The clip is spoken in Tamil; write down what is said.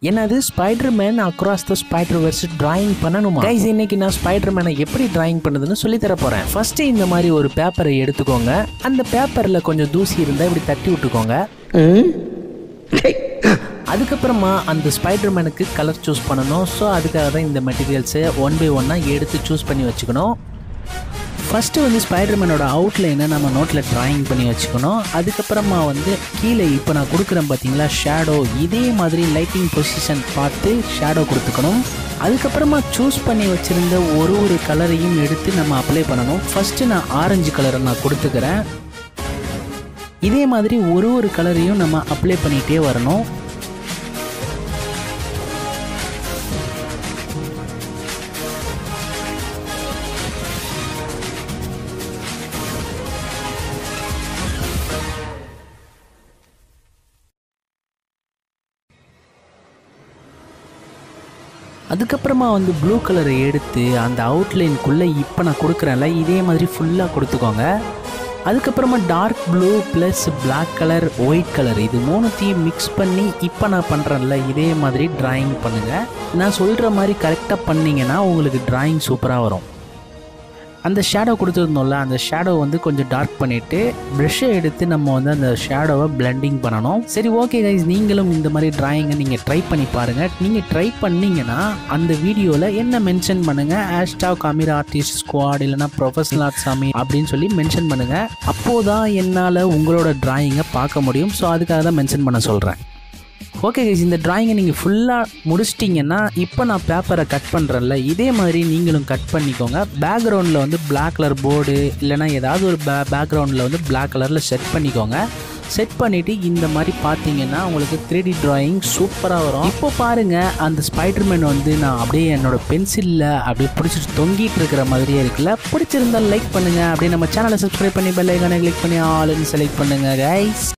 என்னது spider man across the spider verse drawing பண்ணணுமா கைஸ் இன்னைக்கு நான் ஸ்பைடர் மேனை எப்படி டிராயிங் பண்ணுதுன்னு சொல்லி தர போறேன் ஃபர்ஸ்ட் இந்த மாதிரி ஒரு பேப்பரை எடுத்துக்கோங்க அந்த பேப்பர்ல கொஞ்சம் தூசி இருந்தா இப்படி தட்டி விட்டுக்கோங்க அதுக்கப்புறமா அந்த ஸ்பைடர் மேனுக்கு கலர் சூஸ் பண்ணணும் ஸோ அதுக்காக தான் இந்த மெட்டீரியல்ஸை ஒன் பை ஒன்னாக எடுத்து சூஸ் பண்ணி வச்சுக்கணும் ஃபஸ்ட்டு வந்து ஸ்பைடர்மேனோட அவுட்லைனை நம்ம நோட்டில் டிராயிங் பண்ணி வச்சுக்கணும் அதுக்கப்புறமா வந்து கீழே இப்போ நான் கொடுக்குறேன் பார்த்தீங்களா ஷேடோ இதே மாதிரி லைட்டிங் பொசிஷன் பார்த்து ஷேடோ கொடுத்துக்கணும் அதுக்கப்புறமா சூஸ் பண்ணி வச்சுருந்த ஒரு ஒரு கலரையும் எடுத்து நம்ம அப்ளை பண்ணணும் ஃபஸ்ட்டு நான் ஆரஞ்சு கலரை நான் கொடுத்துக்கிறேன் இதே மாதிரி ஒரு ஒரு கலரையும் நம்ம அப்ளை பண்ணிகிட்டே வரணும் அதுக்கப்புறமா வந்து ப்ளூ கலரை எடுத்து அந்த அவுட்லைனுக்குள்ளே இப்போ நான் கொடுக்குறேன்ல இதே மாதிரி ஃபுல்லாக கொடுத்துக்கோங்க அதுக்கப்புறமா dark blue plus black colour white colour இது மூணுத்தையும் மிக்ஸ் பண்ணி இப்போ நான் பண்ணுறேன்ல இதே மாதிரி டிராயிங் பண்ணுங்கள் நான் சொல்கிற மாதிரி கரெக்டாக பண்ணிங்கன்னா உங்களுக்கு டிராயிங் சூப்பராக வரும் அந்த ஷேடோ கொடுத்துருந்தோம்ல அந்த ஷேடோ வந்து கொஞ்சம் டார்க் பண்ணிவிட்டு ப்ரெஷ்ஷை எடுத்து நம்ம வந்து அந்த ஷேடோவை பிளெண்டிங் பண்ணணும் சரி ஓகே கைஸ் நீங்களும் இந்த மாதிரி டிராயிங்கை நீங்கள் ட்ரை பண்ணி பாருங்கள் நீங்கள் ட்ரை பண்ணீங்கன்னா அந்த வீடியோவில் என்ன மென்ஷன் பண்ணுங்கள் ஹேஷ்டாக் காமிரா ஆர்டிஸ்ட் ஸ்குவாட் இல்லைனா ப்ரொஃபஷனல் ஆர்ட் சாமி அப்படின்னு சொல்லி மென்ஷன் பண்ணுங்கள் அப்போது தான் என்னால் உங்களோட டிராயிங்கை பார்க்க முடியும் ஸோ அதுக்காக தான் மென்ஷன் பண்ண சொல்கிறேன் ஓகே கைஸ் இந்த டிராயிங்கை நீங்கள் ஃபுல்லாக முடிச்சிட்டிங்கன்னா இப்போ நான் பேப்பரை கட் பண்ணுறேன்ல இதே மாதிரி நீங்களும் கட் பண்ணிக்கோங்க பேக்ரவுண்டில் வந்து பிளாக் கலர் போர்டு இல்லைனா ஏதாவது ஒரு பே பேக்ரவுண்டில் வந்து பிளாக் கலரில் செட் பண்ணிக்கோங்க செட் பண்ணிவிட்டு இந்த மாதிரி பார்த்தீங்கன்னா உங்களுக்கு த்ரீ டி டிராயிங் சூப்பராக வரும் இப்போ பாருங்கள் அந்த ஸ்பைடர்மேன் வந்து நான் அப்படியே என்னோட பென்சிலில் அப்படியே பிடிச்சிட்டு தொங்கிட்டு இருக்கிற மாதிரியே இருக்குல்ல பிடிச்சிருந்தால் லைக் பண்ணுங்கள் அப்படியே நம்ம சேனலை சப்ஸ்கிரைப் பண்ணி பெல் ஐக்கானை கிளிக் பண்ணி ஆல்னு செலக்ட் பண்ணுங்கள் கைஸ்